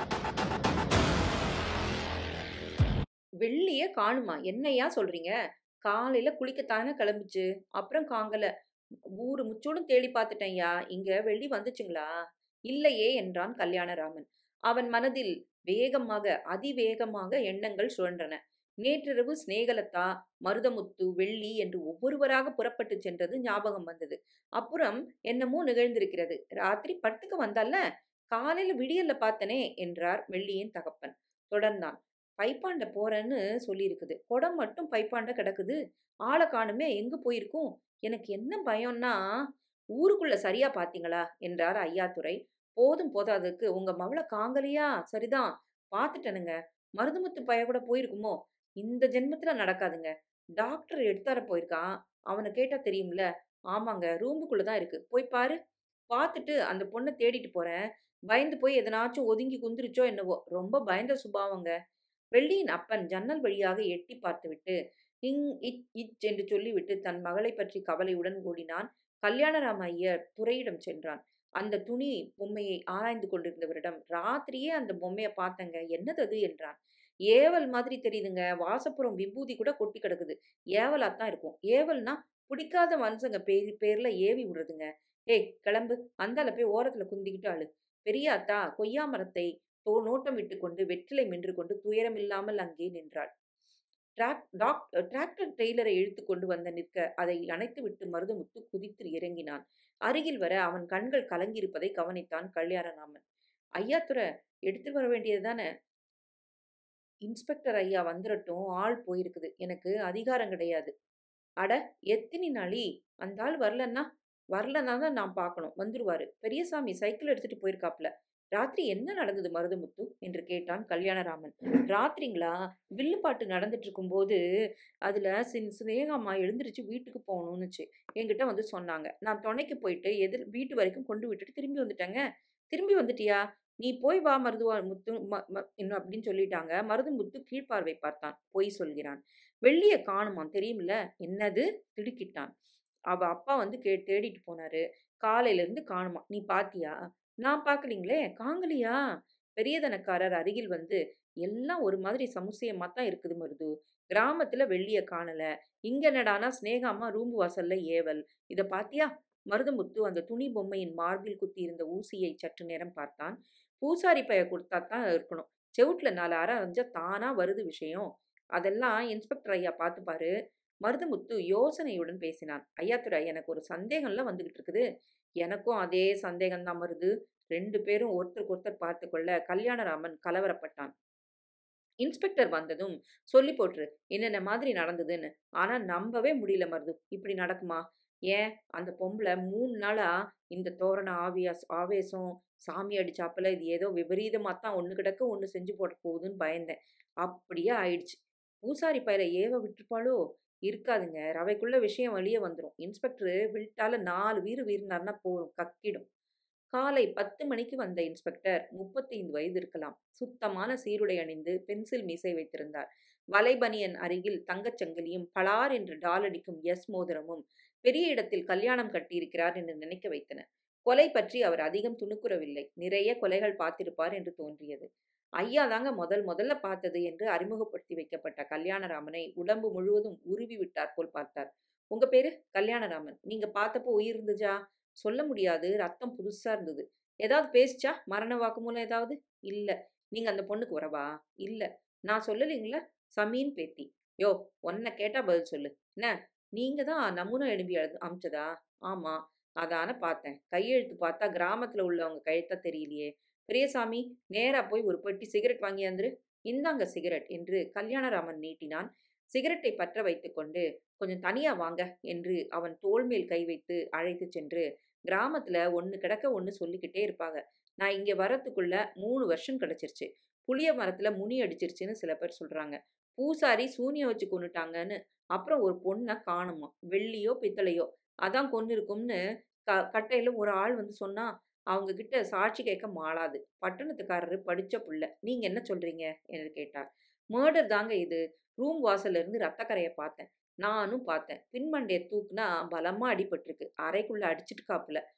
வெள்ளிய காணுமா? என்னய்யா சொல்றீங்க? காலையில குளிக்கத்தானே கிளம்புச்சு. அப்புறம் காங்கல. ஊரு முச்சூடும் தேடி பார்த்துட்டேன்யா. இங்க வெள்ளி வந்துச்சுங்களா? இல்லையே என்றான் கல்யாணராமன். அவன் மனதில் வேகமாக, அதிவேகமாக எண்ணங்கள் சுழன்றன. நேற்றிரவு சிநேகலதா, மருதமுத்து, வெள்ளி என்று ஒவ்வொருவராக புறப்பட்டுச் சென்றது ஞாபகம் வந்தது. அப்புறம் என்னமோ நிகழ்ந்திருக்கிறது. ராத்திரி படுத்துக்க வந்தால்ல, காலையில விடியல்ல பார்த்தனே என்றார் வெள்ளியின் தகப்பன். தொடர்ந்தான். பைப்பாண்ட போறேன்னு சொல்லியிருக்குது. குடம் மட்டும் பைப்பாண்ட கிடக்குது. ஆள காணுமே எங்க போயிருக்கும்? எனக்கு என்ன பயம்னா, ஊருக்குள்ள சரியா பார்த்தீங்களா? என்றார் ஐயாத்துரை. போதும் போதாதுக்கு உங்க மவள காங்கலையா? சரிதான். பார்த்துட்டேனுங்க. மருதமுத்து பய கூட போயிருக்குமோ? இந்த ஜென்மத்துல நடக்காதுங்க. டாக்டர் எடுத்தார போயிருக்கான். அவன கேட்டா தெரியும்ல. ஆமாங்க. ரூம்புக்குள்ள தான் இருக்கு. போய் பாரு. பார்த்துட்டு அந்த பொண்ண தேடிட்டு போறேன். பயந்து போய் எதனாச்சும் ஒதுங்கி குந்திருச்சோ என்னவோ? ரொம்ப பயந்த சுபாவங்க. வெள்ளியின் அப்பன் ஜன்னல் வழியாக எட்டிப் பார்த்துவிட்டு, இங் இச் இச் என்று சொல்லிவிட்டு தன் மகளைப் பற்றி கவலையுடன் ஓடினான். கல்யாணராம ஐயர் துரையிடம் சென்றான். அந்த துணி பொம்மையை ஆராய்ந்து கொண்டிருந்தவரிடம், ராத்திரியே அந்த பொம்மைய பார்த்தேங்க. என்னதது? என்றான். ஏவல் மாதிரி தெரியுதுங்க. வாசப்புறம் விபூதி கூட கொட்டி கிடக்குது. ஏவலாத்தான் இருக்கும். ஏவல்னா புடிக்காத மனுசங்க பேர் பேர்ல ஏவி விடுறதுங்க. ஏய் கிளம்பு. அந்தால போய் ஓரத்துல குந்திக்கிட்டு அழு. பெரியாத்தா கொய்யா மரத்தை தோ நோட்டம் விட்டுக்கொண்டு வெற்றிலை மென்று கொண்டு துயரமில்லாமல் அங்கே நின்றாள். டிராக் டாக் டிராக்டர் டிரெய்லரை இழுத்துக் கொண்டு வந்து நிற்க, அதை அணைத்துவிட்டு மருதமுத்து குதித்து இறங்கினான். அருகில் வர அவன் கண்கள் கலங்கியிருப்பதை கவனித்தான் கல்யாணராமன். ஐயாத்துரை எடுத்துட்டு வர வேண்டியதுதானே? இன்ஸ்பெக்டர் ஐயா வந்துரட்டும். ஆள் போயிருக்குது. எனக்கு அதிகாரம் கிடையாது. அட எத்தினி நாழி? அந்தாள் வரலன்னா? வரலன்னா தான் நான் பார்க்கணும். வந்துருவாரு. பெரியசாமி சைக்கிள் எடுத்துட்டு போயிருக்காப்ல. ராத்திரி என்ன நடந்தது மருதமுத்து? என்று கேட்டான் கல்யாணராமன். ராத்திரிங்களா? வில்லுப்பாட்டு நடந்துட்டு இருக்கும்போது, அதுல சின் சினேகாம்மா எழுந்திருச்சு வீட்டுக்கு போகணும்னுச்சு. என்கிட்ட வந்து சொன்னாங்க. நான் துணைக்கு போயிட்டு எதிர் வீட்டு வரைக்கும் கொண்டு விட்டுட்டு திரும்பி வந்துட்டேங்க. திரும்பி வந்துட்டியா? நீ போய் வா மருதுவா முத்து ம ம இன்னும் அப்படின்னு சொல்லிட்டாங்க. மருதமுத்து கீழ்ப்பார்வை பார்த்தான். பொய் சொல்கிறான். வெள்ளிய காணுமாம் தெரியுமில்ல? என்னது? திடுக்கிட்டான். அவ அப்பா வந்து கே தேடிட்டு போனாரு. காலையில இருந்து காணுமாம். நீ பார்த்தியா? நான் பார்க்கலீங்களே. காங்கலியா? பெரியதனக்காரர் அருகில் வந்து, எல்லாம் ஒரு மாதிரி சமுசயமா தான் இருக்குது மருது. கிராமத்துல வெள்ளிய காணல. இங்க என்னடான்னா சினேகாம்மா ரூம்பு வாசல்ல ஏவல். இத பார்த்தியா? மருதமுத்து அந்த துணி பொம்மையின் மார்பில் குத்தியிருந்த ஊசியை சற்று நேரம் பார்த்தான். பூசாரி பய குடுத்தாத்தான் இருக்கணும். செவுட்டுல நாலு அறை அறைஞ்சா தானா வருது விஷயம். அதெல்லாம் இன்ஸ்பெக்டர் ஐயா பார்த்துப்பாரு. மருதமுத்து யோசனையுடன் பேசினான். ஐயாத்துரை எனக்கு ஒரு சந்தேகம்ல வந்துகிட்டு இருக்குது. எனக்கும் அதே சந்தேகம் தான் மருது. 2 பேரும் ஒருத்தருக்கொருத்தர் பார்த்துக்கொள்ள கல்யாணராமன் கலவரப்பட்டான். இன்ஸ்பெக்டர் வந்ததும் சொல்லி போட்டுரு. என்னென்ன மாதிரி நடந்ததுன்னு. ஆனா நம்பவே முடியல மருது. இப்படி நடக்குமா? ஏன் அந்த பொம்பள 3 நாளா இந்த தோரண ஆவியாஸ் ஆவேசம், சாமி அடிச்சாப்புல இது ஏதோ விபரீதமா தான் ஒண்ணு கிடக்க ஒண்ணு செஞ்சு போட போகுதுன்னு பயந்தேன். அப்படியே ஆயிடுச்சு. பூசாரி பயல ஏவ விட்டுருப்பாளோ? இருக்காதுங்க. ரவைக்குள்ள விஷயம் வெளிய வந்துரும். இன்ஸ்பெக்டர் வில்ட்டால 4 வீறு வீறுனார்னா போதும் கக்கிடும். காலை 10 மணிக்கு வந்த இன்ஸ்பெக்டர் 35 வயது இருக்கலாம். சுத்தமான சீருடை அணிந்து பென்சில் மீசை வைத்திருந்தார். வலைபனியன் அருகில் தங்கச் சங்கிலியும், பளார் என்று டாலடிக்கும் எஸ் மோதிரமும் பெரிய இடத்தில் கல்யாணம் கட்டியிருக்கிறார் என்று நினைக்க வைத்தன. கொலை பற்றி அவர் அதிகம் துணுக்குறவில்லை. நிறைய கொலைகள் பார்த்திருப்பார் என்று தோன்றியது. ஐயா தாங்க முதல் முதல்ல பார்த்தது என்று அறிமுகப்படுத்தி வைக்கப்பட்ட கல்யாணராமனை உடம்பு முழுவதும் உருவி விட்டாற்போல் பார்த்தார். உங்க பேரு? கல்யாணராமன். நீங்க பார்த்தப்போ உயிர் இருந்துச்சா? சொல்ல முடியாது. ரத்தம் புதுசா இருந்தது. ஏதாவது பேசுச்சா? மரண வாக்குமூலம் ஏதாவது? இல்ல. நீங்க அந்த பொண்ணுக்கு உறவா? இல்ல. நான் சொல்லலீங்களா? சமீன் பேத்தி. யோவ் ஒன்ன கேட்டா பதில் சொல்லு. என்ன? நீங்க தான் நமூனா எழுதி எழு அனுப்பிச்சதா? ஆமா. அதான பார்த்தேன். கையெழுத்து பார்த்தா கிராமத்துல உள்ளவங்க கையெழுத்தா தெரியலையே. பெரியசாமி நேரா போய் ஒரு பெட்டி சிகரெட் வாங்கியாந்துரு. இந்தாங்க சிகரெட் என்று கல்யாணராமன் நீட்டினான். சிகரெட்டை பற்ற வைத்துக்கொண்டு, கொஞ்சம் தனியா வாங்க என்று அவன் தோள் மேல் கை வைத்து அழைத்துச் சென்று, கிராமத்துல ஒண்ணு கிடக்க ஒண்ணு சொல்லிக்கிட்டே இருப்பாங்க. நான் இங்க வரத்துக்குள்ள 3 வருஷம் கிடைச்சிருச்சு. புளிய மரத்துல முனி அடிச்சிருச்சுன்னு சில பேர் சொல்றாங்க. பூசாரி சூனியம் வச்சு கொன்னுட்டாங்கன்னு. அப்புறம் ஒரு பொண்ண காணுமாம். வெள்ளியோ, பித்தளையோ. அதான் கொன்னிருக்கும்னு க கட்டையில ஒரு ஆள் வந்து சொன்னா, அவங்க கிட்ட சாட்சி கேட்க மாளாது. பட்டணத்துக்காரரு படிச்ச புள்ள. நீங்க என்ன சொல்றீங்க? என்று கேட்டார். மர்டர் தாங்க இது. ரூம் வாசல்ல இருந்து ரத்தக்கறைய பார்த்தேன். நானும் பார்த்தேன். பின்மண்டைய தூக்குனா பலமா அடிபட்டிருக்கு. அறைக்குள்ள அடிச்சிருக்காப்புல.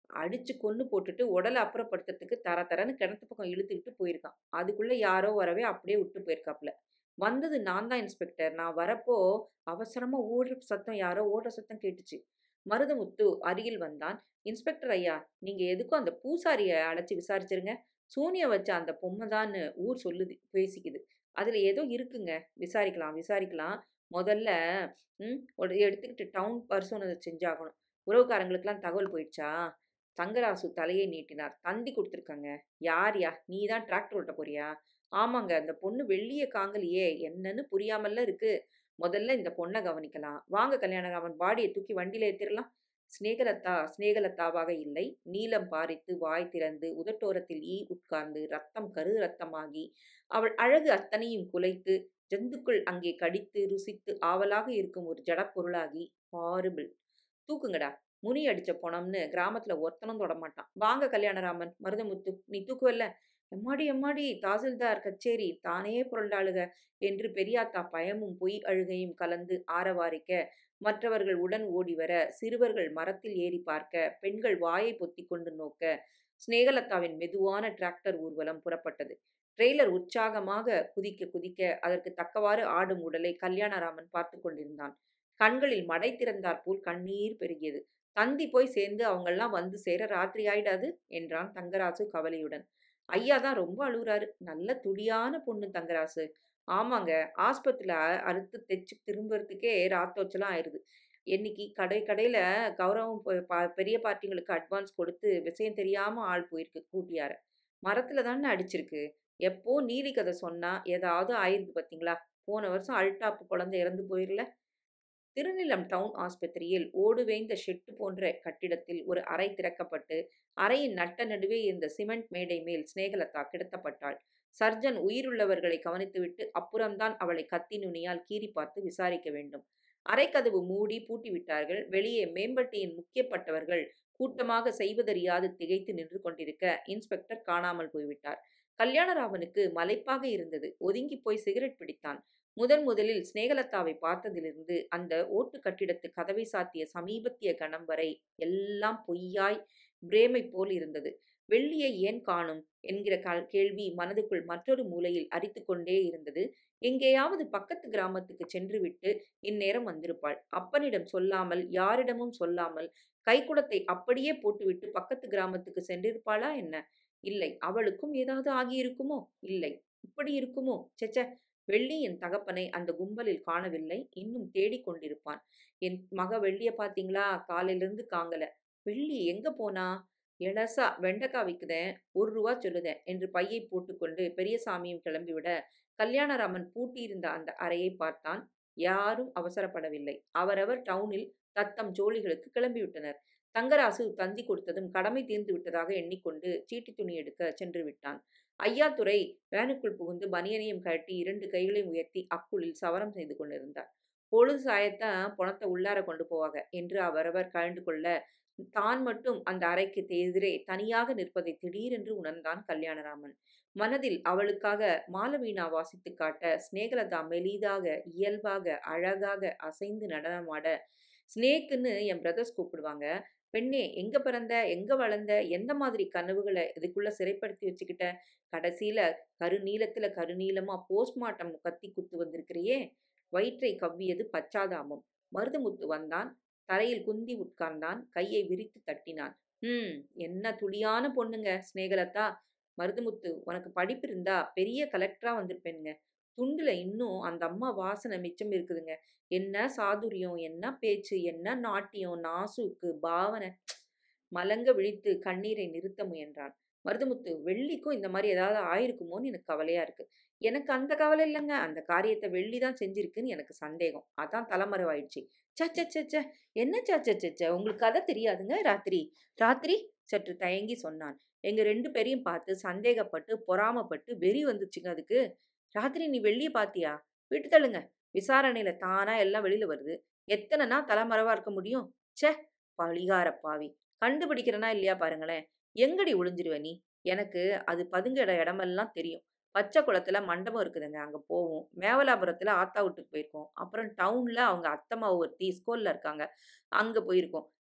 அடிச்சு கொன்னு போட்டுட்டு உடல அப்புறப்படுத்துறதுக்கு தர தரன்னு கிணத்து பக்கம் இழுத்துக்கிட்டு போயிருக்கான். அதுக்குள்ள யாரோ வரவே அப்படியே விட்டு போயிருக்காப்ல. வந்தது நான் தான் இன்ஸ்பெக்டர். நான் வரப்போ அவசரமா ஓடுற சத்தம் யாரோ ஓடுற சத்தம் கேட்டுச்சு. மருதமுத்து அருகில் வந்தான். இன்ஸ்பெக்டர் ஐயா, நீங்க எதுக்கும் அந்த பூசாரிய அழைச்சு விசாரிச்சிருங்க. சூனியம் வச்ச அந்த பொம்மை தான்னு ஊர் சொல்லுது பேசிக்குது. அதுல ஏதோ இருக்குங்க. விசாரிக்கலாம், விசாரிக்கலாம். முதல்ல ம் ஒரு எடுத்துக்கிட்டு டவுன் பரிசோதனை செஞ்சாகணும். உறவுக்காரங்களுக்கெல்லாம் தகவல் போயிடுச்சா? தங்கராசு தலையை நீட்டினார். தந்தி குடுத்துருக்கங்க. யார்யா? நீ தான் டிராக்டர் ஓட்ட போறியா? ஆமாங்க. அந்த பொண்ணு வெள்ளிய காங்கலியே. என்னன்னு புரியாமல்ல இருக்கு. முதல்ல இந்த பொண்ண கவனிக்கலாம். வாங்க கல்யாணராமன் பாடிய தூக்கி வண்டியில ஏத்திரலாம். சிநேகலதா சிநேகலதாவாக இல்லை. நீலம் பாரித்து வாய் திறந்து உதட்டோரத்தில் ஈ உட்கார்ந்து ரத்தம் கரு ரத்தமாகி அவள் அழகு அத்தனையும் குலைத்து ஜந்துக்குள் அங்கே கடித்து ருசித்து ஆவலாக இருக்கும் ஒரு ஜடப்பொருளாகி ஹாரிபிள். தூக்குங்கடா. முனி அடிச்ச பொணம்னு கிராமத்துல ஒருத்தனும் தொடமாட்டான். வாங்க கல்யாணராமன், மருதமுத்து, நீ தூக்குவல்ல? எம்மாடி எம்மாடி தாசில்தார் கச்சேரி தானே புரண்டாளுக என்று பெரியாத்தா பயமும் பொய் அழுகையும் கலந்து ஆரவாரிக்க மற்றவர்கள் உடன் ஓடி வர சிறுவர்கள் மரத்தில் ஏறி பார்க்க பெண்கள் வாயை பொத்திக் கொண்டு நோக்க சிநேகலதாவின் மெதுவான டிராக்டர் ஊர்வலம் புறப்பட்டது. ட்ரெய்லர் உற்சாகமாக குதிக்க குதிக்க அதற்கு தக்கவாறு ஆடும் உடலை கல்யாணராமன் பார்த்துக் கொண்டிருந்தான். கண்களில் மடை திறந்தாற்போல் கண்ணீர் பெருகியது. தந்தி போய் சேர்ந்து அவங்கெல்லாம் வந்து சேர ராத்திரி ஆயிடாது? என்றான் தங்கராசு கவலையுடன். ஐயா தான் ரொம்ப அழுவுறாரு. நல்ல துடியான பொண்ணு தங்கராசு. ஆமாங்க. ஆஸ்பத்திரியில அறுத்து தைச்சு திரும்புறதுக்கே ராத்தோச்சலாம் ஆயிருது. என்னைக்கு கடை கடையில கௌரவம் ப ப பெரிய பார்ட்டிங்களுக்கு அட்வான்ஸ் கொடுத்து விஷயம் தெரியாம ஆள் போயிருக்கு கூட்டியார. மரத்துல தானே அடிச்சிருக்கு. எப்போ நீலி கதை சொன்னா ஏதாவது ஆயிருக்கு பாத்தீங்களா? போன வருஷம் அல்டாப் குழந்தை இறந்து போயிரல? திருநிலம் டவுன் ஆஸ்பத்திரியில் ஓடுவேய்ந்த ஷெட்டு போன்ற கட்டிடத்தில் ஒரு அறை திறக்கப்பட்டு அறையின் நட்ட நடுவே இருந்த சிமெண்ட் மேடை மேல் சிநேகலதா கிடத்தப்பட்டாள். சர்ஜன் உயிருள்ளவர்களை கவனித்துவிட்டு அப்புறம்தான் அவளை கத்தி நுனியால் கீறிப் பார்த்து விசாரிக்க வேண்டும். அறைக்கதவு மூடி பூட்டிவிட்டார்கள். வெளியே மேம்பட்டியின் முக்கியப்பட்டவர்கள் கூட்டமாக செய்வதறியாது திகைத்து நின்று கொண்டிருக்க இன்ஸ்பெக்டர் காணாமல் போய்விட்டார். கல்யாணராமனுக்கு மலைப்பாக இருந்தது. ஒதுங்கிப் போய் சிகரெட் பிடித்தான். முதன் முதலில் சிநேகலதாவை பார்த்ததிலிருந்து அந்த ஓட்டுக் கட்டிடத்து கதவை சாத்திய சமீபத்திய கணம் வரை எல்லாம் பொய்யாய் பிரேமை போல் இருந்தது. வெள்ளியை ஏன் காணும் என்கிற க கேள்வி மனதுக்குள் மற்றொரு மூலையில் அரித்துக் கொண்டே இருந்தது. எங்கேயாவது பக்கத்து கிராமத்துக்குச் சென்றுவிட்டு இந்நேரம் வந்திருப்பாள். அப்பனிடம் சொல்லாமல் யாரிடமும் சொல்லாமல் கைக்குடத்தை அப்படியே போட்டுவிட்டு பக்கத்து கிராமத்துக்கு சென்றிருப்பாளா என்ன? இல்லை. அவளுக்கும் ஏதாவது ஆகியிருக்குமோ? இல்லை. இப்படி இருக்குமோ? ச்சே வெள்ளி என் தகப்பனை அந்த கும்பலில் காணவில்லை. இன்னும் தேடிக் கொண்டிருப்பான். என் மக வெள்ளிய பாத்தீங்களா? காலையிலிருந்து காங்கல. வெள்ளி எங்க போனா? எலசா வெண்டைக்கா விக்குதேன். ஒரு ரூவா சொல்லுதேன் என்று பையைப் போட்டுக்கொண்டு பெரியசாமியும் கிளம்பிவிட கல்யாணராமன் பூட்டியிருந்த அந்த அறையைப் பார்த்தான். யாரும் அவசரப்படவில்லை. அவரவர் டவுனில் தத்தம் ஜோலிகளுக்கு கிளம்பிவிட்டனர். தங்கராசு தந்தி கொடுத்ததும் கடமை தீர்ந்து விட்டதாக எண்ணிக்கொண்டு சீட்டுத் துணி எடுக்க சென்றுவிட்டான். ஐயாத்துரை வேனுக்குள் புகுந்து பனியனையும் கழட்டி இரண்டு கைகளையும் உயர்த்தி அக்குளில் சவரம் செய்து கொண்டிருந்தார். பொழுது சாயத்தான் பொணத்த உள்ளார கொண்டு போவாக என்று அவரவர் கழண்டு கொள்ள தான் மட்டும் அந்த அறைக்கு எதிரே தனியாக நிற்பதை திடீரென்று உணர்ந்தான் கல்யாணராமன். மனதில் அவளுக்காக மாலவீணா வாசித்துக் காட்ட சிநேகலதா மெலிதாக இயல்பாக அழகாக அசைந்து நடனமாட ஸ்நேக்குன்னு என் பிரதர்ஸ் கூப்பிடுவாங்க. பெண்ணே எங்க பிறந்த? எங்க வளர்ந்த? எந்த மாதிரி கனவுகள இதுக்குள்ள சிறைப்படுத்தி வச்சுக்கிட்ட? கடைசியில கருநீலத்துல கருநீலமா போஸ்ட்மார்ட்டம் கத்தி குத்து வந்திருக்கிறியே. வயிற்றைக் கவ்வியது பச்சாதாபம். மருதமுத்து வந்தான். தரையில் குந்தி உட்கார்ந்தான். கையை விரித்துத் தட்டினான். ம். என்ன துடியான பொண்ணுங்க சிநேகலதா. மருதமுத்து உனக்கு படிப்பிருந்தா பெரிய கலெக்டரா வந்திருப்பேனுங்க. துண்டுல இன்னும் அந்தம்மா வாசனை மிச்சம் இருக்குதுங்க. என்ன சாதுர்யம், என்ன பேச்சு, என்ன நாட்டியம், நாசூக்கு, பாவனை. மலங்க விழித்து கண்ணீரை நிறுத்த முயன்றான். மருதமுத்து வெள்ளிக்கும் இந்த மாரி ஏதாவது ஆயிருக்குமோன்னு எனக்கு கவலையா இருக்கு. எனக்கு அந்த கவலை இல்லங்க. அந்த காரியத்த வெள்ளி தான் செஞ்சிருக்குன்னு எனக்கு சந்தேகம். அதான் தலைமறைவாயிடுச்சு. ச்ச ச்ச ச்ச ச்ச என்ன ச ச ச ச்ச உங்களுக்கு கதை தெரியாதுங்க ராத்திரி. ராத்திரி? சற்று தயங்கி சொன்னான். எங்க ரெண்டு பேரையும் பார்த்து சந்தேகப்பட்டு பொறாமப்பட்டு வெறி வந்துச்சுங்க அதுக்கு. ராத்திரி நீ வெள்ளிய பாத்தியா? விட்டு தள்ளுங்க. விசாரணையில தானா எல்லாம் வெளியில வருது. எத்தன நாள் தலைமறைவா இருக்க முடியும்? ச்சே பழிகாரப் பாவி. கண்டுபிடிக்கிறனா இல்லையா பாருங்களேன். எங்கடி ஒளிஞ்சிருவ நீ? எனக்கு அது பதுங்குற இடமெல்லாம் தெரியும். பச்சை குளத்துல மண்டபம் இருக்குதுங்க. அங்க போவோம். மேவலாபுரத்துல ஆத்தா வீட்டுக்கு போயிருக்கோம். அப்புறம் டவுன்ல அவங்க அத்தம்மா ஒருத்தி இஸ்கோல்ல இருக்காங்க. அங்க போயிருக்கோம்.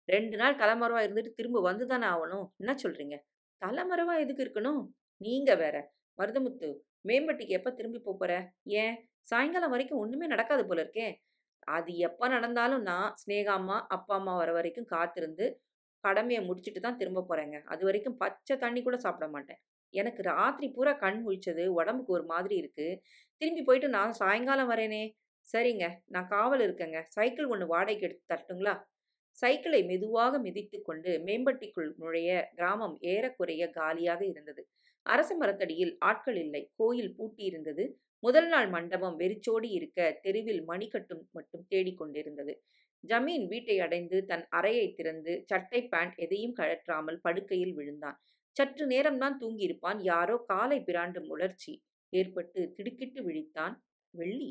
ரெண்டு நாள் தலைமறைவா இருந்துட்டு திரும்ப வந்து தானே ஆகணும் என்ன சொல்றீங்க தலைமறைவா எதுக்கு இருக்கணும் நீங்க வேற மருதமுத்து மேம்பட்டிக்கு எப்ப திரும்பி போப் போற ஏன் சாயங்காலம் வரைக்கும் ஒண்ணுமே நடக்காது போல இருக்கே அது எப்ப நடந்தாலும் நான் ஸ்னேகா அம்மா அப்பா அம்மா வர வரைக்கும் காத்திருந்து கடமையை முடிச்சுட்டு தான் திரும்ப போறேங்க அது வரைக்கும் பச்சை தண்ணி கூட சாப்பிட மாட்டேன் எனக்கு ராத்திரி பூரா கண் முழிச்சது உடம்புக்கு ஒரு மாதிரி இருக்கு திரும்பி போயிட்டு நான் சாயங்காலம் வரேனே சரிங்க நான் காவல் இருக்கேங்க சைக்கிள் ஒன்று வாடகைக்கு எடுத்து தரட்டுங்களா சைக்கிளை மெதுவாக மிதித்து கொண்டு மேம்பட்டிக்குள் நுழைய கிராமம் ஏறக்குறைய காலியாக இருந்தது அரச மரத்தடியில் ஆட்கள் இல்லை கோயில் பூட்டி இருந்தது முதல் நாள் மண்டபம் வெறிச்சோடி இருக்க தெருவில் மணிக்கட்டும் மட்டும் தேடிக்கொண்டிருந்தது ஜமீன் வீட்டை அடைந்து தன் அறையை திறந்து சட்டை பேண்ட் எதையும் கழற்றாமல் படுக்கையில் விழுந்தான் சற்று நேரம்தான் தூங்கியிருப்பான் யாரோ காலை பிராண்டும் உணர்ச்சி ஏற்பட்டு திடுக்கிட்டு விழித்தான் வெள்ளி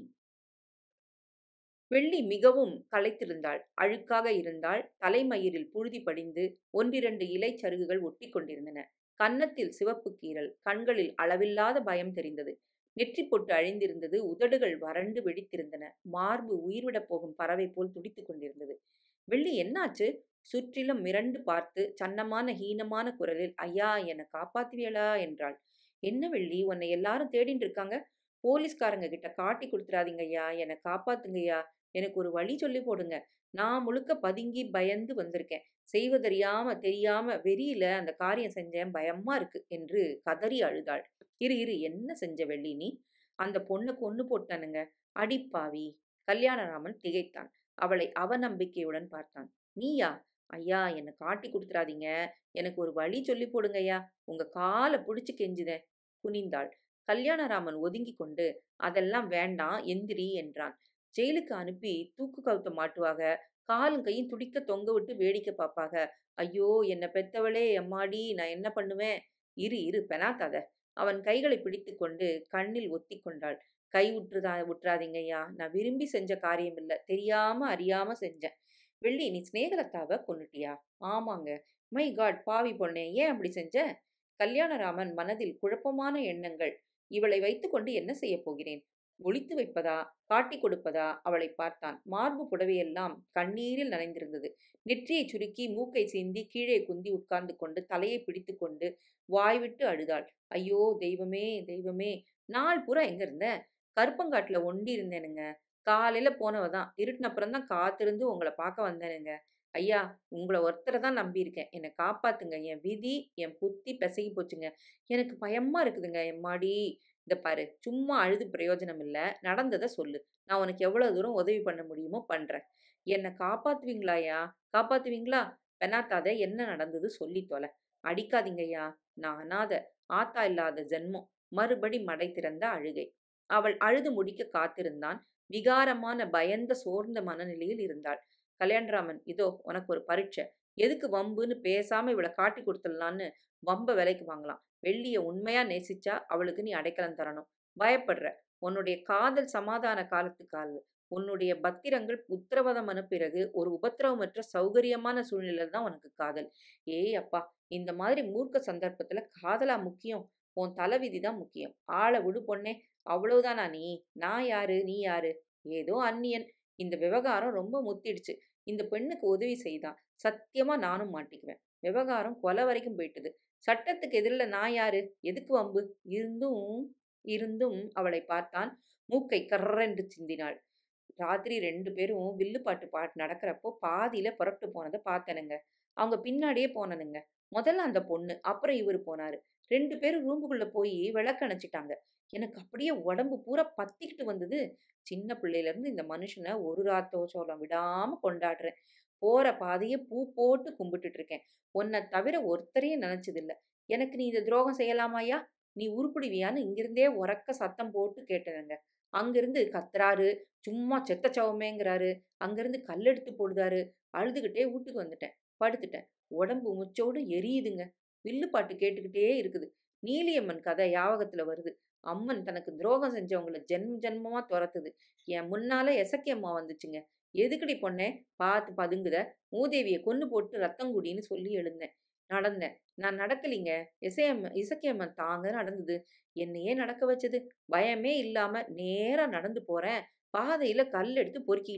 வெள்ளி மிகவும் களைத்திருந்தாள் அழுக்காக இருந்தால் தலைமயிரில் புழுதி படிந்து ஒன்றிரண்டு இலை சருகுகள் ஒட்டி கொண்டிருந்தன கன்னத்தில் சிவப்பு கீறல் கண்களில் அளவில்லாத பயம் தெரிந்தது நெற்றி பொட்டு அழிந்திருந்தது உதடுகள் வறண்டு வெடித்திருந்தன மார்பு உயிர்விடப் போகும் பறவை போல் துடித்துக் கொண்டிருந்தது வெள்ளி என்னாச்சு சுற்றிலும் மிரண்டு பார்த்து சன்னமான ஹீனமான குரலில் ஐயா என்னை காப்பாத்துவியலா என்றாள் என்ன வெள்ளி உன்னை எல்லாரும் தேடிட்டு இருக்காங்க போலீஸ்காரங்க கிட்ட காட்டி கொடுத்துறாதீங்க ஐயா என்னை காப்பாத்துங்கய்யா எனக்கு ஒரு வழி சொல்லி போடுங்க நான் முழுக்க பதுங்கி பயந்து வந்திருக்கேன் செய்வதறியாம தெரியாம வெறியில அந்த காரியம் செஞ்சேன் பயமா இருக்கு என்று கதறி அழுதாள் இரு இரு என்ன செஞ்ச வெள்ளி நீ அந்த பொண்ணை கொன்னு போட்டானுங்க அடிப்பாவி கல்யாணராமன் திகைத்தான் அவளை அவநம்பிக்கையுடன் பார்த்தான் நீயா ஐயா என்னை காட்டி கொடுத்துறாதீங்க எனக்கு ஒரு வழி சொல்லி போடுங்க ஐயா உங்க காலை பிடிச்சு கெஞ்சுதேன் குனிந்தாள் கல்யாணராமன் ஒதுங்கி கொண்டு அதெல்லாம் வேண்டாம் எந்திரி என்றான் ஜெயிலுக்கு அனுப்பி தூக்கு கவுத்த மாட்டுவாக காலும் கையும் துடிக்க தொங்க விட்டு வேடிக்கை பார்ப்பாக ஐயோ என்னை பெத்தவளே எம்மாடி நான் என்ன பண்ணுவேன் இரு இரு பெனாத்தாத அவன் கைகளை பிடித்து கொண்டு கண்ணில் ஒத்தி கொண்டாள் கை விட்டுறதா விட்டுறாதீங்கய்யா நான் விரும்பி செஞ்ச காரியம் இல்லை தெரியாம அறியாம செஞ்சேன் வெள்ளி நீ ஸ்னேகலத்தாவை கொன்னுட்டியா ஆமாங்க மை காட் பாவி பொண்ணே ஏன் அப்படி செஞ்ச கல்யாணராமன் மனதில் குழப்பமான எண்ணங்கள் இவளை வைத்துக்கொண்டு என்ன செய்ய போகிறேன் ஒளித்து வைப்பதா காட்டி கொடுப்பதா அவளை பார்த்தான் மார்பு புடவையெல்லாம் கண்ணீரில் நனைந்திருந்தது நெற்றியை சுருக்கி மூக்கை சிந்தி கீழே குந்தி உட்கார்ந்து கொண்டு தலையை பிடித்து கொண்டு வாய்விட்டு அழுதாள் ஐயோ தெய்வமே தெய்வமே நாள் பூரா எங்க இருந்த கருப்பங்காட்டுல ஒண்டி இருந்தேனுங்க காலையில போனவ தான் இருட்டினப்புறம் தான் காத்திருந்து உங்களை பார்க்க வந்தேனுங்க ஐயா உங்களை ஒருத்தரை தான் நம்பியிருக்கேன் என்னை காப்பாத்துங்க என் விதி என் புத்தி பிசகி போச்சுங்க எனக்கு பயமா இருக்குதுங்க எம்மாடி இந்த பாரு சும்மா அழுது பிரயோஜனம் இல்லை நடந்ததை சொல்லு நான் உனக்கு எவ்வளோ தூரம் உதவி பண்ண முடியுமோ பண்ணுறேன் என்னை காப்பாத்துவீங்களாயா காப்பாத்துவீங்களா பெனாத்தாத என்ன நடந்தது சொல்லி தொலை அடிக்காதீங்கய்யா நான் அனாத ஆத்தா இல்லாத ஜென்மம் மறுபடி மடை திறந்த அழுகை அவள் அழுது முடிக்க காத்திருந்தான் விகாரமான பயந்த சோர்ந்த மனநிலையில் இருந்தாள் கல்யாணராமன் இதோ உனக்கு ஒரு பரீட்சை எதுக்கு வம்புன்னு பேசாம இவளை காட்டி கொடுத்துடலான்னு வம்ப விலைக்கு வாங்கலாம் வெள்ளிய உண்மையா நேசிச்சா அவளுக்கு நீ அடைக்கலம் தரணும் பயப்படுற உன்னுடைய காதல் சமாதான காலத்துக்கால் உன்னுடைய பத்திரங்கள் உத்தரவாதமான பிறகு ஒரு உபத்திரவமற்ற சௌகரியமான சூழ்நிலை தான் உனக்கு காதல் ஏய் அப்பா இந்த மாதிரி மூர்க்க சந்தர்ப்பத்துல காதலா முக்கியம் உன் தலைவிதி தான் முக்கியம் ஆளை விடு பொண்ணே அவ்வளவுதானா நீ நான் யாரு நீ யாரு ஏதோ அந்நியன் இந்த விவகாரம் ரொம்ப முத்திடுச்சு இந்த பெண்ணுக்கு உதவி செய்தான் சத்தியமா நானும் மாட்டிக்குவேன் விவகாரம் கொலை வரைக்கும் போயிட்டுது சட்டத்துக்கு எதிரில் நான் யாரு எதுக்கு வம்பு இருந்தும் இருந்தும் அவளை பார்த்தான் மூக்கை கர்ரென்று சிந்தினாள் ராத்திரி ரெண்டு பேரும் வில்லுப்பாட்டு பாட்டு நடக்கிறப்போ பாதியில புறப்பட்டு போனதை பார்த்தனுங்க அவங்க பின்னாடியே போனனுங்க முதல்ல அந்த பொண்ணு அப்புறம் இவர் போனாரு ரெண்டு பேரும் ரூமுக்குள்ள போய் விளக்கு அணைச்சிட்டாங்க எனக்கு அப்படியே உடம்பு பூரா பத்திக்கிட்டு வந்தது சின்ன பிள்ளையில இருந்து இந்த மனுஷனை ஒரு ராத்தோ சோளம் விடாம கொண்டாடுறேன் போற பாதையை பூ போட்டு கும்பிட்டுட்டு இருக்கேன் உன்னை தவிர ஒருத்தரையும் நினைச்சதில்ல எனக்கு நீ இந்த துரோகம் செய்யலாமாயா நீ உருப்பிடுவியான்னு இங்கிருந்தே உறக்க சத்தம் போட்டு கேட்டதுங்க அங்கிருந்து கத்துறாரு சும்மா செத்த சவமேங்கிறாரு அங்கிருந்து கல்லெடுத்து போடுதாரு அழுதுகிட்டே வீட்டுக்கு வந்துட்டேன் படுத்துட்டேன் உடம்பு முச்சோடு எரியுதுங்க வில்லு பாட்டு கேட்டுக்கிட்டே இருக்குது நீலியம்மன் கதை யாவகத்துல வருது அம்மன் தனக்கு துரோகம் செஞ்சவங்கள ஜென்ம ஜென்மமா துரத்துது என் முன்னால எசக்கி அம்மா வந்துச்சுங்க எதுக்குடி பொண்ணே பார்த்து பதுங்குத மூதேவியை கொன்னு போட்டு ரத்தம் குடின்னு சொல்லி எழுந்தேன் நடந்தேன் நான் நடக்கலிங்க இசையம்ம இசக்கியம்மன் தாங்க நடந்தது என்னையே நடக்க வச்சது பயமே இல்லாம நேரா நடந்து போறேன் பாதையில கல் எடுத்து பொறுக்கிக்கிட்டேன்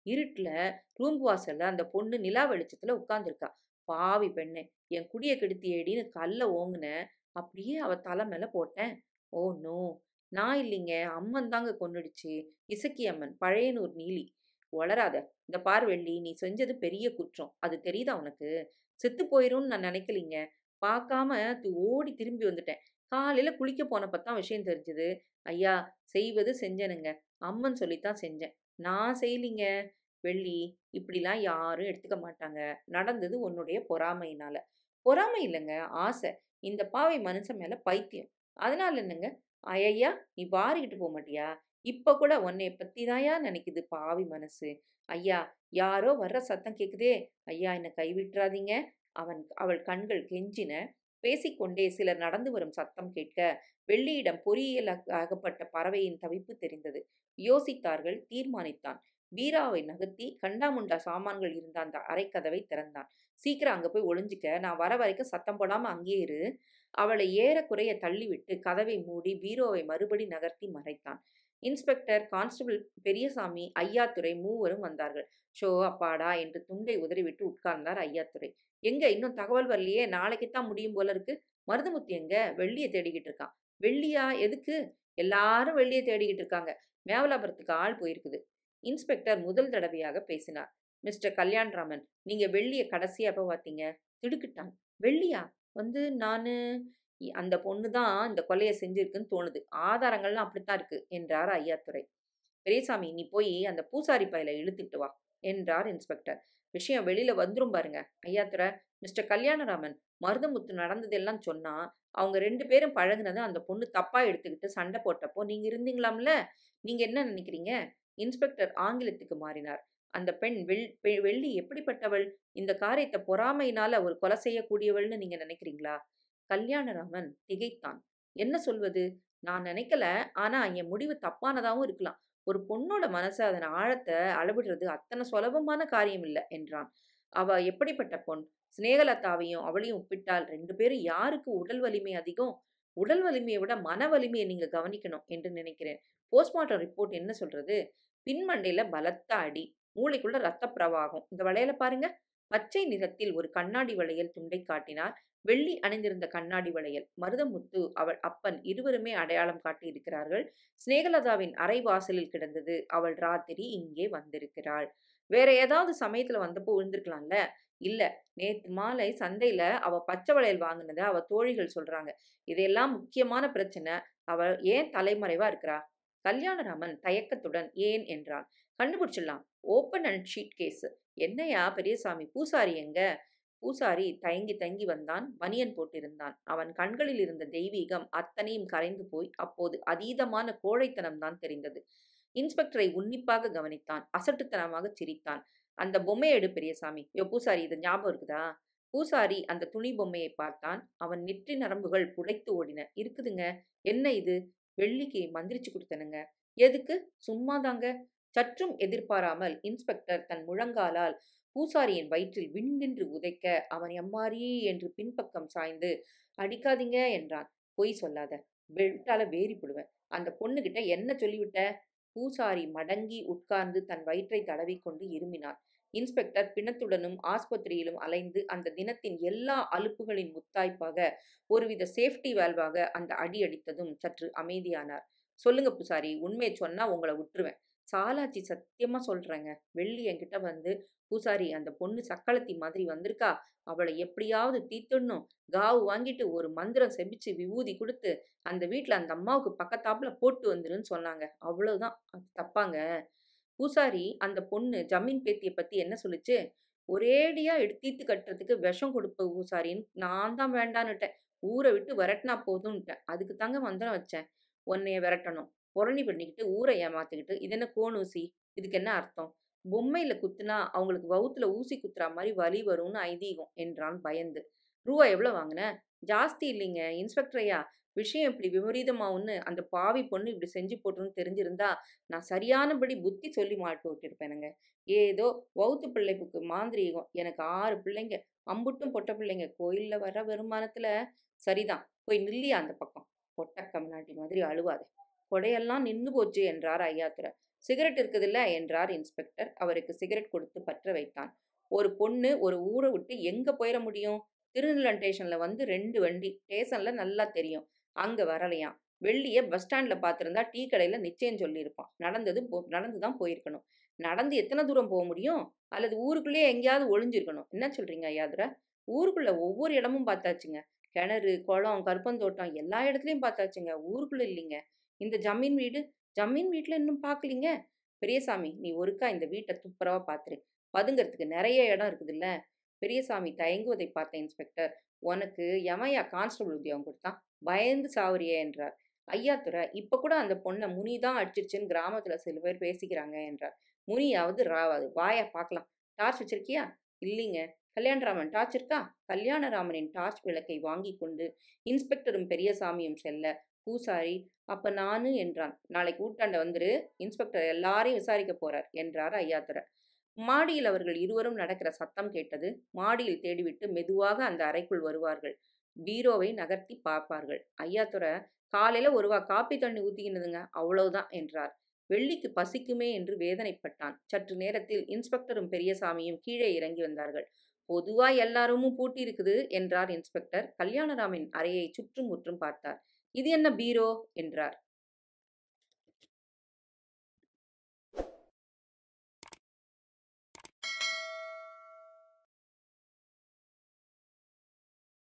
இருட்டுல ரூம் வாசல்ல அந்த பொண்ணு நிலா வெளிச்சத்துல உட்கார்ந்திருக்கா பாவி பெண்ணே என் குடிய கெடுத்தியேடின்னு கல்ல ஓங்குனேன் அப்படியே அவ தலை மேல போட்டேன் ஓ நோ நான் இல்லைங்க அம்மன் தாங்க கொன்னுடுச்சு இசக்கி அம்மன் பழையனூர் நீலி வளராத இந்த பார் வெள்ளி நீ செஞ்சது பெரிய குற்றம் அது தெரியுதா உனக்கு செத்து போயிரும்னு நான் நினைக்கலீங்க பார்க்காம து ஓடி திரும்பி வந்துட்டேன் காலையில குளிக்க போனப்ப தான் விஷயம் தெரிஞ்சது ஐயா செய்வது செஞ்சனுங்க அம்மன் சொல்லித்தான் செஞ்சேன் நான் செய்யலிங்க வெள்ளி இப்படிலாம் யாரும் எடுத்துக்க மாட்டாங்க நடந்தது உன்னுடைய பொறாமையினால பொறாமை இல்லைங்க ஆசை இந்த பாவை மனுஷன் மேல பைத்தியம் அதனால என்னங்க ஐயா நீ வாரிக்கிட்டு போக மாட்டியா இப்ப கூட உன்னைய பத்தி தாயா நினைக்குது பாவி மனசு ஐயா யாரோ வர்ற சத்தம் கேக்குதே ஐயா என்னை கைவிட்டுறாதீங்க அவன் அவள் கண்கள் கெஞ்சின பேசிக்கொண்டே சிலர் நடந்து வரும் சத்தம் கேட்க வெள்ளியிடம் பொறியியல் ஆகப்பட்ட பறவையின் தவிப்பு தெரிந்தது யோசித்தார்கள் தீர்மானித்தான் பீராவை நகர்த்தி கண்டாமுண்டா சாமான்கள் இருந்த அந்த அரைக்கதவை திறந்தான் சீக்கிரம் அங்க போய் ஒளிஞ்சிக்க நான் வர வரைக்கும் சத்தம் போடாம அங்கேயே இரு அவளை ஏறக்குறைய தள்ளிவிட்டு கதவை மூடி பீரோவை மறுபடி நகர்த்தி மறைத்தான் இன்ஸ்பெக்டர் கான்ஸ்டபிள் பெரியசாமி ஐயாத்துறை மூவரும் வந்தார்கள் ஷோ அப்பாடா என்று துண்டை உதறிவிட்டு உட்கார்ந்தார் ஐயாத்துறை எங்க இன்னும் தகவல் வரலையே நாளைக்குத்தான் முடியும் போல இருக்கு மருதமுத்தி எங்க வெள்ளியை தேடிக்கிட்டு இருக்கான் வெள்ளியா எதுக்கு எல்லாரும் வெள்ளியை தேடிக்கிட்டு இருக்காங்க மேவலாபுரத்துக்கு ஆள் போயிருக்குது இன்ஸ்பெக்டர் முதல் தடவையாக பேசினார் மிஸ்டர் கல்யாண்ராமன் நீங்க வெள்ளிய கடைசியா எப்ப பார்த்தீங்க திடுக்கிட்டான் வெள்ளியா வந்து நானு இ- அந்த பொண்ணு தான் இந்த கொலையை செஞ்சிருக்குன்னு தோணுது ஆதாரங்கள்லாம் அப்படித்தான் இருக்கு என்றார் ஐயாத்துறை பெரியசாமி நீ போய் அந்த பூசாரி பயல இழுத்துட்டு வா என்றார் இன்ஸ்பெக்டர் விஷயம் வெளியில வந்துரும் பாருங்க ஐயாத்துறை மிஸ்டர் கல்யாணராமன் மருதமுத்து நடந்ததெல்லாம் சொன்னா அவங்க ரெண்டு பேரும் பழகுனதை அந்த பொண்ணு தப்பா எடுத்துக்கிட்டு சண்டை போட்டப்போ நீங்க இருந்தீங்களாம்ல நீங்க என்ன நினைக்கிறீங்க இன்ஸ்பெக்டர் ஆங்கிலத்துக்கு மாறினார் அந்த பெண் வெள் பெ- வெள்ளி எப்படிப்பட்டவள் இந்த காரியத்தை பொறாமையினால ஒரு கொலை செய்யக்கூடியவள்னு நீங்க நினைக்கிறீங்களா கல்யாணராமன் திகைத்தான் என்ன சொல்வது நான் நினைக்கல ஆனா என் முடிவு தப்பானதாவும் இருக்கலாம் ஒரு பொண்ணோட மனசை அதன் ஆழத்தை அளவிடுறது அத்தனை சுலபமான காரியம் இல்லை என்றான் அவ எப்படிப்பட்ட பொன் சிநேகலதாவையும் அவளையும் ஒப்பிட்டால் ரெண்டு பேரும் யாருக்கு உடல் வலிமை அதிகம் உடல் வலிமையை விட மன வலிமையை நீங்க கவனிக்கணும் என்று நினைக்கிறேன் போஸ்ட்மார்ட்டம் ரிப்போர்ட் என்ன சொல்றது பின்மண்டையில பலத்த அடி மூளைக்குள்ள ரத்த பிரவாகம் இந்த வளையல பாருங்க பச்சை நிறத்தில் ஒரு கண்ணாடி வளையல் துண்டை காட்டினார் வெள்ளி அணிந்திருந்த கண்ணாடி வளையல் மருதமுத்து அவள் அப்பன் இருவருமே அடையாளம் காட்டி இருக்கிறார்கள் சிநேகலதாவின் அறை வாசலில் கிடந்தது அவள் ராத்திரி இங்கே வந்திருக்கிறாள் வேற ஏதாவது சமயத்துல வந்தப்போ விழுந்திருக்கலாம்ல இல்ல நேத்து மாலை சந்தையில அவ பச்சை வளையல் வாங்கினதை அவ தோழிகள் சொல்றாங்க இதெல்லாம் முக்கியமான பிரச்சனை அவ ஏன் தலைமறைவா இருக்கிறா கல்யாணராமன் தயக்கத்துடன் ஏன் என்றான் கண்டுபிடிச்சிடலாம் ஓப்பன் அண்ட் ஷீட் கேஸ் என்னையா பெரியசாமி பூசாரி எங்க பூசாரி தயங்கி தயங்கி வந்தான் பனியன் போட்டிருந்தான் அவன் கண்களில் இருந்த தெய்வீகம் அத்தனையும் கரைந்து போய் அப்போது அதீதமான கோழைத்தனம் தான் தெரிந்தது இன்ஸ்பெக்டரை உன்னிப்பாக கவனித்தான் அசட்டுத்தனமாக சிரித்தான் அந்த பொம்மையை எடு பெரியசாமி யோ பூசாரி இது ஞாபகம் இருக்குதா பூசாரி அந்த துணி பொம்மையை பார்த்தான் அவன் நெற்றி நரம்புகள் புடைத்து ஓடின இருக்குதுங்க என்ன இது வெள்ளிக்கு மந்திரிச்சு கொடுத்தனுங்க எதுக்கு சும்மாதாங்க சற்றும் எதிர்பாராமல் இன்ஸ்பெக்டர் தன் முழங்காலால் பூசாரியின் வயிற்றில் விண்ணென்று உதைக்க அவன் எம்மாரி என்று பின்பக்கம் சாய்ந்து அடிக்காதீங்க என்றான் பொய் சொல்லாத பெல்ட்டால வேறி போடுவேன் அந்த பொண்ணுகிட்ட என்ன சொல்லிவிட்ட பூசாரி மடங்கி உட்கார்ந்து தன் வயிற்றை தடவிக்கொண்டு இருமினான் இன்ஸ்பெக்டர் பிணத்துடனும் ஆஸ்பத்திரியிலும் அலைந்து அந்த தினத்தின் எல்லா அலுப்புகளின் முத்தாய்ப்பாக ஒருவித சேஃப்டி வேல்வாக அந்த அடி அடித்ததும் சற்று அமைதியானார் சொல்லுங்க பூசாரி உண்மையை சொன்னா உங்களை விட்டுருவேன் சாலாச்சி சத்தியமா சொல்றேங்க வெள்ளி என்கிட்ட வந்து பூசாரி அந்த பொண்ணு சக்களத்தி மாதிரி வந்திருக்கா அவளை எப்படியாவது தீத்துடணும் காவு வாங்கிட்டு ஒரு மந்திரம் செபிச்சு விபூதி கொடுத்து அந்த வீட்ல அந்த அம்மாவுக்கு பக்கத்தாப்புல போட்டு வந்துருன்னு சொன்னாங்க அவ்வளவுதான் அது தப்பாங்க பூசாரி அந்த பொண்ணு ஜமீன் பேத்தியை பத்தி என்ன சொல்லுச்சு ஒரேடியா எடுத்தீத்து கட்டுறதுக்கு விஷம் கொடுப்ப பூசாரின்னு நான் தான் வேண்டான்னுட்டேன் ஊரை விட்டு விரட்டினா போதும்னுட்டேன் அதுக்கு தாங்க மந்திரம் வச்சேன் உன்னைய விரட்டணும் புரணி பண்ணிக்கிட்டு ஊரை ஏமாத்திக்கிட்டு இது என்ன கோணூசி இதுக்கு என்ன அர்த்தம் பொம்மையில குத்துனா அவங்களுக்கு வவுத்துல ஊசி குத்துற மாதிரி வலி வரும்னு ஐதீகம் என்றான் பயந்து ரூபா எவ்வளவு வாங்கின ஜாஸ்தி இல்லைங்க இன்ஸ்பெக்டர் ஐயா விஷயம் இப்படி விபரீதமாகும்னு அந்த பாவி பொண்ணு இப்படி செஞ்சு போட்டுன்னு தெரிஞ்சிருந்தா நான் சரியானபடி புத்தி சொல்லி மாட்டு விட்டுருப்பேனுங்க ஏதோ வவுத்து பிள்ளைப்புக்கு மாந்திரீகம் எனக்கு ஆறு பிள்ளைங்க அம்புட்டும் பொட்ட பிள்ளைங்க கோயில்ல வர வருமானத்துல சரிதான் போய் நில்லியா அந்த பக்கம் பொட்ட கம்நாட்டி மாதிரி அழுவாத கொடையெல்லாம் நின்னு போச்சு என்றார் ஐயாத்துரை சிகரெட் இருக்குதுல்ல என்றார் இன்ஸ்பெக்டர் அவருக்கு சிகரெட் கொடுத்து பற்ற வைத்தான் ஒரு பொண்ணு ஒரு ஊரை விட்டு எங்க போயிட முடியும் திருநெல்வேலி ஸ்டேஷன்ல வந்து ரெண்டு வண்டி ஸ்டேஷன்ல நல்லா தெரியும் அங்க வரலையாம் வெள்ளிய பஸ் ஸ்டாண்ட்ல பார்த்திருந்தா டீ கடையில நிச்சயம் சொல்லியிருப்பான் நடந்தது போ- நடந்து தான் போயிருக்கணும் நடந்து எத்தனை தூரம் போக முடியும் அல்லது ஊருக்குள்ளேயே எங்கேயாவது ஒளிஞ்சிருக்கணும் என்ன சொல்றீங்க ஐயாதுரை ஊருக்குள்ள ஒவ்வொரு இடமும் பார்த்தாச்சுங்க கிணறு குளம் கருப்பந்தோட்டம் எல்லா இடத்துலயும் பார்த்தாச்சுங்க ஊருக்குள்ள இல்லைங்க இந்த ஜமீன் வீடு ஜமீன் வீட்டுல இன்னும் பார்க்கலீங்க பெரியசாமி நீ ஒருக்கா இந்த வீட்டை துப்புரவா பாத்துரு பதுங்கறதுக்கு நிறைய இடம் இருக்குதுல்ல பெரியசாமி தயங்குவதை பார்த்த இன்ஸ்பெக்டர் உனக்கு எமையா கான்ஸ்டபிள் உத்தியோகம் கொடுத்தான் பயந்து சாவரியே என்றார் ஐயாத்துறை இப்ப கூட அந்த பொண்ணை முனி தான் அடிச்சிருச்சுன்னு கிராமத்துல சில பேர் பேசிக்கிறாங்க என்றார் முனியாவது ராவாது வாயா பார்க்கலாம் டார்ச் வச்சிருக்கியா இல்லைங்க கல்யாணராமன் டார்ச் இருக்கா கல்யாணராமனின் டார்ச் விளக்கை வாங்கி கொண்டு இன்ஸ்பெக்டரும் பெரியசாமியும் செல்ல பூசாரி அப்ப நானு என்றான் நாளைக்கு ஊட்டாண்ட வந்துரு இன்ஸ்பெக்டர் எல்லாரையும் விசாரிக்க போறார் என்றார் ஐயாத்துறை மாடியில் அவர்கள் இருவரும் நடக்கிற சத்தம் கேட்டது மாடியில் தேடிவிட்டு மெதுவாக அந்த அறைக்குள் வருவார்கள் பீரோவை நகர்த்தி பார்ப்பார்கள் ஐயாத்துறை காலையில ஒருவா காப்பி தண்ணி ஊத்திக்கினதுங்க அவ்வளவுதான் என்றார் வெள்ளிக்கு பசிக்குமே என்று வேதனைப்பட்டான் சற்று நேரத்தில் இன்ஸ்பெக்டரும் பெரியசாமியும் கீழே இறங்கி வந்தார்கள் பொதுவா எல்லாருமும் பூட்டி இருக்குது என்றார் இன்ஸ்பெக்டர் கல்யாணராமின் அறையை சுற்றும் முற்றும் பார்த்தார் இது என்ன பீரோ என்றார்